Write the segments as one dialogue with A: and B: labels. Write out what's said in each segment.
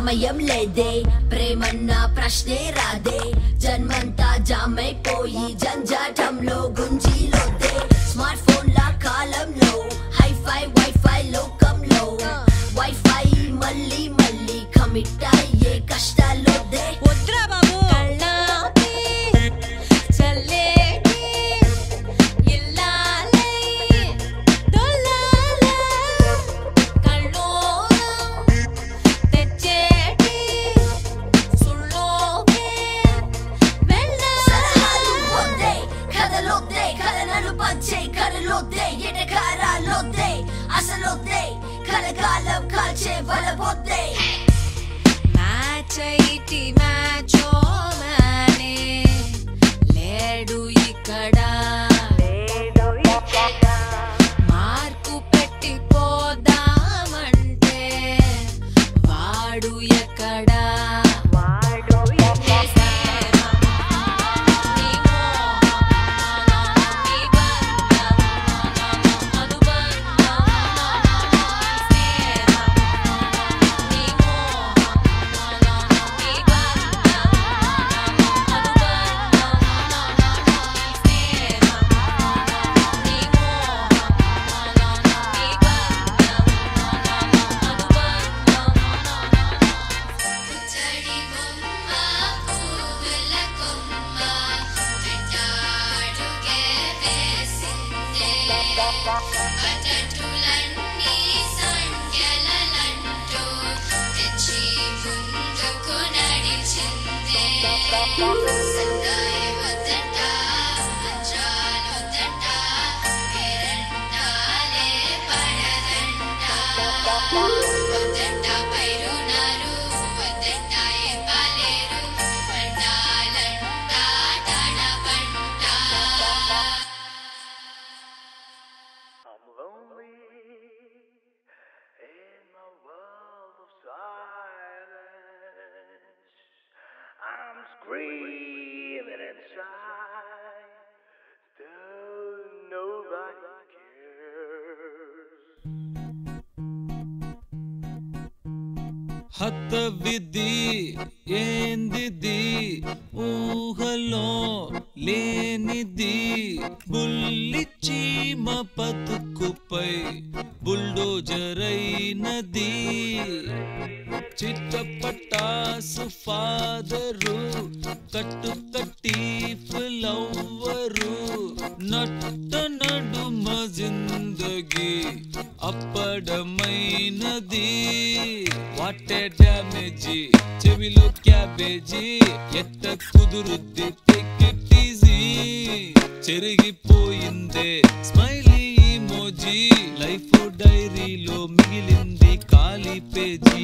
A: సమయం లేదే ప్రేమన్న ప్రశ్నే రాదే జన్మంతా జామైపోయి జంజాటంలో గుంజీలోదే స్మార్ట్ ఫోన్ల కాలంలో హైఫై వైఫై లోకంలో వైఫై మళ్ళీ మళ్ళీ కమిట్ అయ్యే కష్టాల్లోదే
B: వద్దురా బాబు
C: కళ్ళాపి చల్లేటి ఇల్లాలై దొల్లాల కళ్ళోరం తెచ్చేటి సుళ్ళోకే
A: సలహాలు
C: వెళ్ళాలి
A: వద్దే కథలొద్దే కథనలు పంచే కథలొద్దే ఎటకారాలొద్దే అసలొద్దే కలకాలం కాల్చే వలబొద్దే
C: మ్యాచ్ ఐటి మ్యాచో మ్యానే లేడు ఇక్కడ మార్కు పెట్టి పోదామంటే వాడు ఎక్కడా
D: చడి బొమ్మ పువ్వుల కొమ్మ వెంటాడుగే వేసిందే బటటులన్నీ సంఖ్యలంటూ తెచ్చి ముందుకు నడిచిందే సంగాయి వద్దట మంచాలొద్దట పేరంటాలే పడదంట వద్దట పైరునారు వద్దట ఏ పాలేరు పండాలంట తడబంట
E: I'm lonely in my world of silence. I'm screaming inside, though nobody cares.
F: హత విధి ఏందిది ఊహలో లేనిది బుల్లి చీమ బతుకుపై బుల్డోజరైనది చిట్టపటాసు ఫాదరు కట్టు కట్టి ఫ్లవరు నట్ట నడుమ జిందగి అప్పడమైనది వాటే డ్యామేజీ చెవిలో క్యాబేజీ ఎట్ట కుదురుద్ది టేక్ ఇట్ ఈజీ చెరిగిపోయిందే స్మైలీ మోజీ లైఫ్ డైరీలో మిగిలింది ఖాళీ పేజీ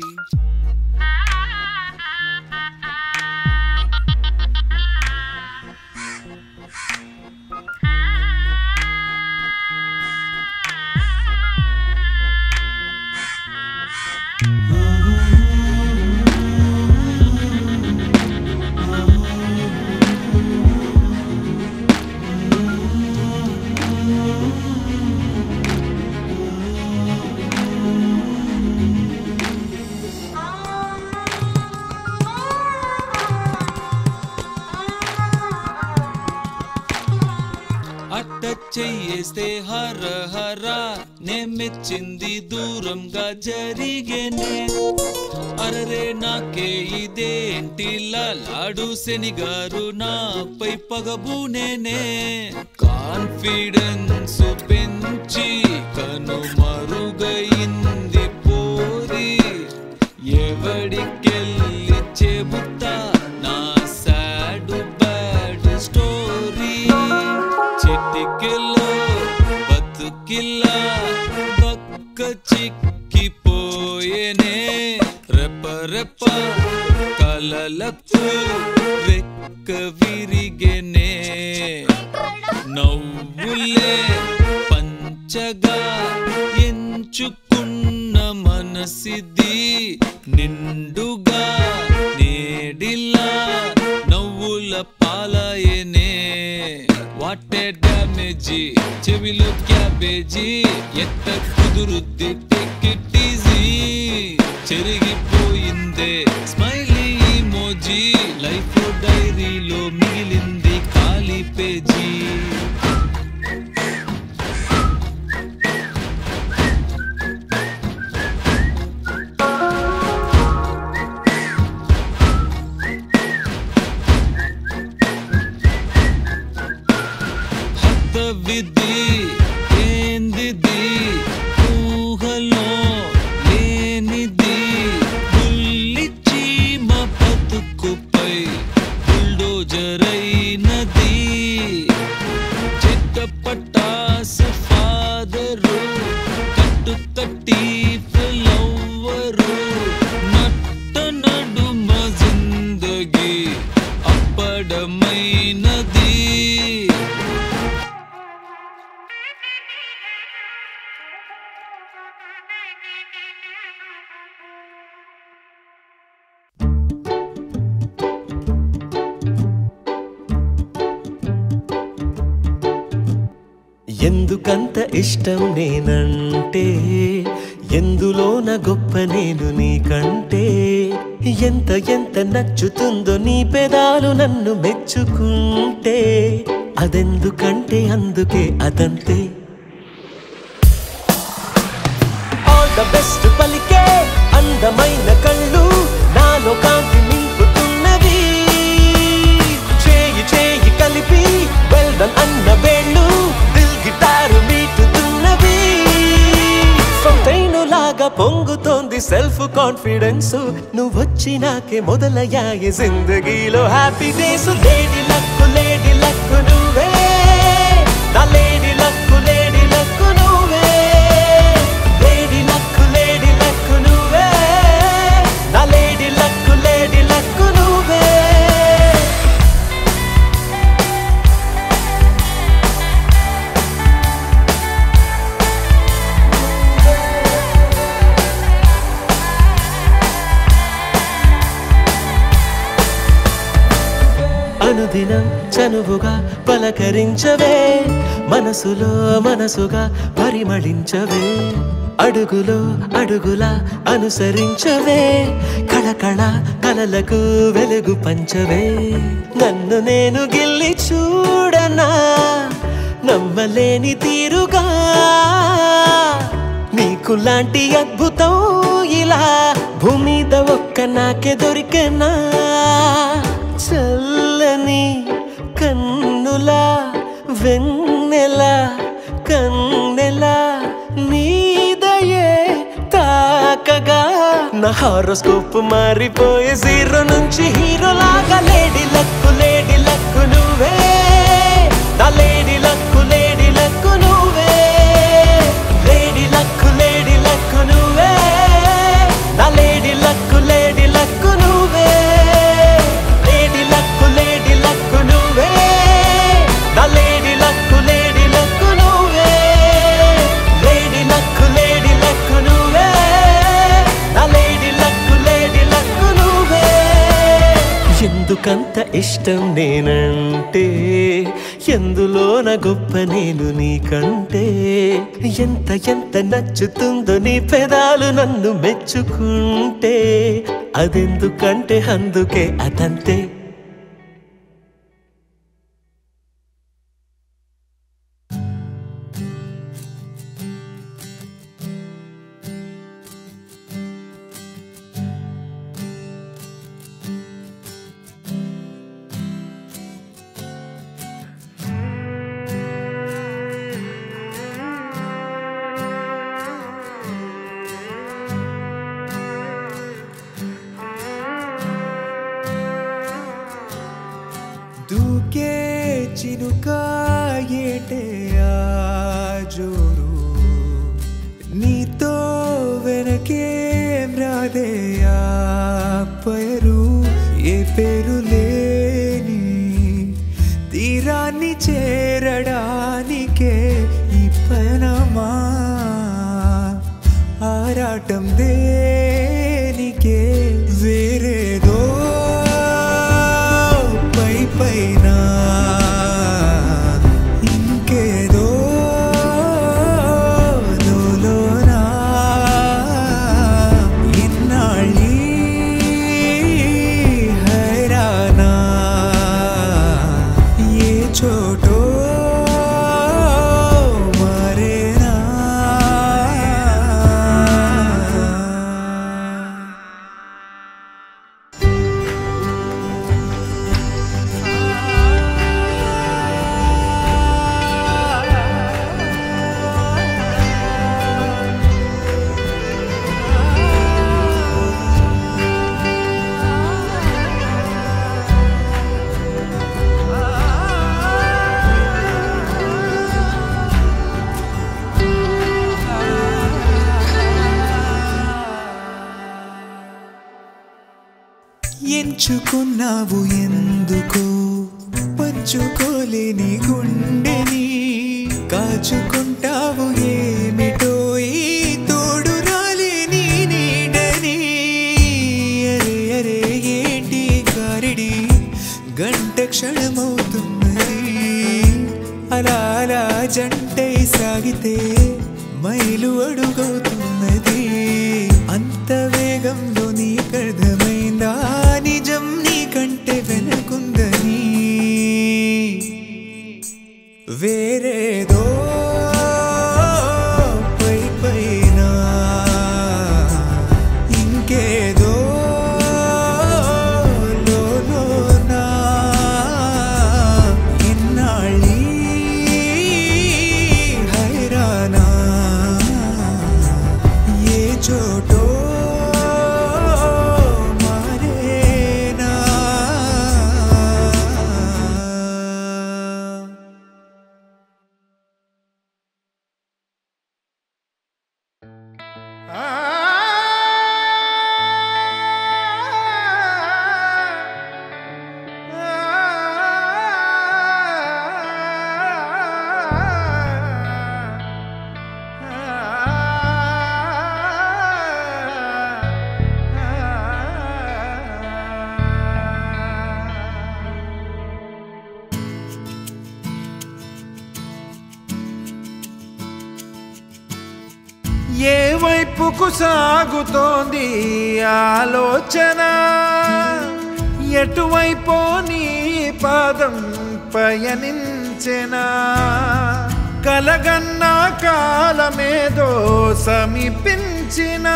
F: అట్ట చెయ్యేస్తే హర హర నే మెచ్చింది దూరంగా జరిగేనే అరరే నాకే ఇదేంటి లాడు శనిగారు నాపై పగబూనేనే కాన్ఫిడెన్స్ పెంచి కను మరుగైంది పోరి ఎవడికెళ్ళి చెబుతా నా సాడు బ్యాడ్ స్టోరీ చిటికెలో బతుకిల్లా బక్క చిక్కిపోయేనే రెప్ప రెప్ప కలలకు రెక్క విరిగెనే నవ్వులే పంచగా ఎంచుకున్న మనసిది నిండుగా నేడిలా నవ్వుల పాలయనే వాటే డ్యామేజీ చెవిలో క్యాబేజీ ఎట్ట కుదురుద్ది టేక్ ఇట్ ఈజీ చెరిగిపోయింది ముందే స్మైలీ మోజీ లైఫ్ డైరీలో మిగిలింది ఖాళీ పేజీ హద్ద విధి ఏందిది ఊహలో లేనిది బుల్లిచ్చి మా బతుకుపై బుల్డోజరైనది చెట్ట పట్టాస ఫాదరు కట్టు కట్టి ఫ్లవరు నట్ట నడుమ జిందగీ అప్పడమైనది
B: ఎందుకంత ఇష్టం నేనంటే ఎందులోన గొప్ప నేను నీకంటే ఎంత ఎంత నచ్చుతుందో నీ పెదాలు నన్ను మెచ్చుకుంటే అదెందుకంటే అందుకే అదంతే ఆల్ ద బెస్ట్ పలికే అందమైన కళ్ళు నాలో కాంతి నింపుతున్నవి చేయి చేయి కలిపి వెల్డన్ అన్న వేళ్ళు దిల్ గిటారు మీటుతున్నవి సొంతైనులాగా పొంగుతోంది సెల్ఫ్ కాన్ఫిడెన్స్ నువ్వు వచ్చినాకే మొదలయ్యాయి జిందగీలో happy days lady luck lady luck నువ్వే నా లేడీ లక్కు లేడీ లక్కు నువ్వే లేడీ లక్కు లేడీ లక్కు నువ్వే నా లేడీ లక్కు లేడీ లక్కు నువ్వే అనుదినం చనువుగా పలకరించవే మనసులో మనసుగా పరిమళించవే అడుగులో అడుగులా అనుసరించవే కళకళ కలలకు వెలుగు పంచవే నన్ను నేను గిల్లి చూడనా నమ్మలేని తీరుగా నీకు లాంటి అద్భుతం ఇలా భూమిద ఒక్క నాకే దొరికెనా చల్లని కన్నుల వెన్నెల కన్నెల నీదయే తాకగా నా హారోస్కోప్ మారిపోయే జీరో నుంచి హీరో లాగా లేడీ లక్కు లేడీ లక్కు నువ్వే నా లేడీ లక్కు లేడీ లక్కు నువ్వే లేడీ లక్కు లేడీ లక్కు నువ్వే నా లేడీ లక్కు లేడీ లక్కు నువ్వే లేడీ లక్కు లేడీ లక్కు నువ్వే నా లేడీ లక్కు లేడీ లక్కు నువ్వే లేడీ లక్కు లేడీ లక్కు నువ్వే నా లేడీ లక్కు లేడీ లక్కు నువ్వే ఎందుకంత ఇష్టం నేనంటే ఎందులోన గొప్ప నేను నీకంటే ఎంత ఎంత నచ్చుతుందో నీ పెదాలు నన్ను మెచ్చుకుంటే అదెందుకంటే అందుకే అదంతే
G: దూకే చినుక ఏటే ఆ జోరు నీతో వెనకే రాదే ఆ పయరు ఏ పేరు లేని తీరాన్ని చేరడానికే ఈ పయనమా ఆరాటం దేనికే వేరేదో పై పైన ఇంకేదో లోలోనా ఇన్నాళ్ళీ ఎంచుకున్నావు ఎందుకో పంచుకోలేని గుండెని కాచుకుంటావు ఏమిటో ఈ తోడు రాలేని నీడని అరే అరే ఏంటి గారిడి గంట క్షణమవుతున్నది అలా అలా జంటై సాగితే మైలు అడుగవుతున్నది అంత వేగంలో నీకర్థమైందా నిజం నీకంటే వెనకుందని వేరేదో పై పైన ఇంకేదో లోలోనా ఇన్నాళ్ళీ హైరానా ఏ చోటో మారేనా
H: ఏ వైపుకు సాగుతోంది ఆలోచన ఎటువైపో నీ పాదం పయనించెనా కలగన్నా కాలమేదో సమీపించిన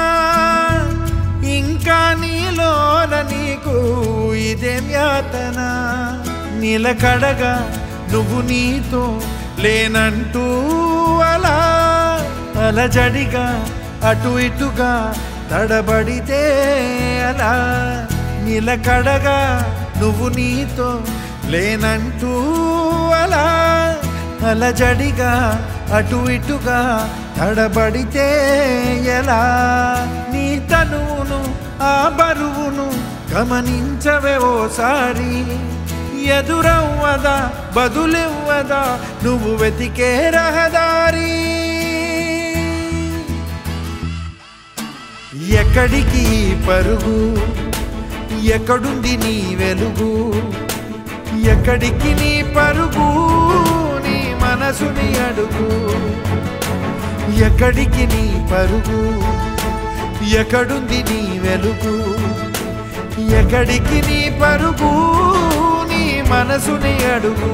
H: ఇంకా నీలోన నీకు ఇదేం యాతన నిలకడగా నువ్వు నీతో లేనంటూ అలా అలజడిగా అటు ఇటుగా తడబడితే అలా నిలకడగా నువ్వు నీతో లేనంటూ అలా అలజడిగా అటు ఇటుగా తడబడితే ఎలా నీ తనువును ఆ బరువును గమనించవే ఓసారి ఎదురవ్వదా బదులివ్వదా నువ్వు వెతికే రహదారి ఎక్కడికి ఈ పరుగు ఎక్కడుంది నీ వెలుగు ఎక్కడికి నీ పరుగు నీ మనసుని అడుగు ఎక్కడికి నీ పరుగు ఎక్కడుంది నీ వెలుగు ఎక్కడికి నీ పరుగు నీ మనసుని అడుగు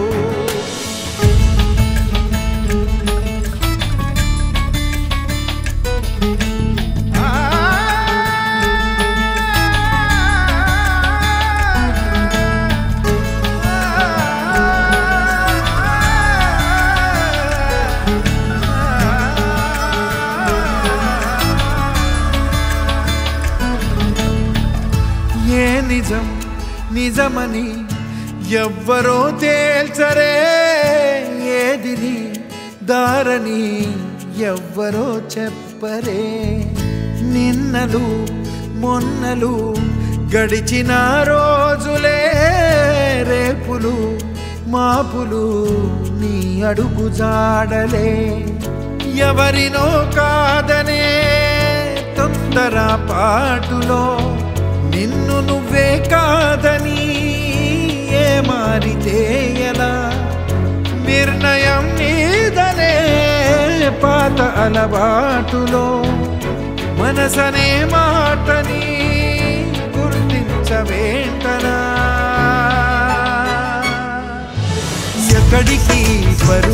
H: ఏ నిజం నిజమని ఎవ్వరో తేల్చరే ఏది నీ దారని ఎవ్వరో చెప్పరే నిన్నలు మొన్నలు గడిచిన రోజులే రేపులు మాపులు నీ అడుగు జాడలే ఎవరినో కాదనే తొందర పాటులో నిన్ను నువ్వే కాదని ఏ మారితే ఎలా నిర్ణయం నీదనే పాత అలవాటులో మనసనే మాటని గుర్తించవేంటనా ఎక్కడికి పరు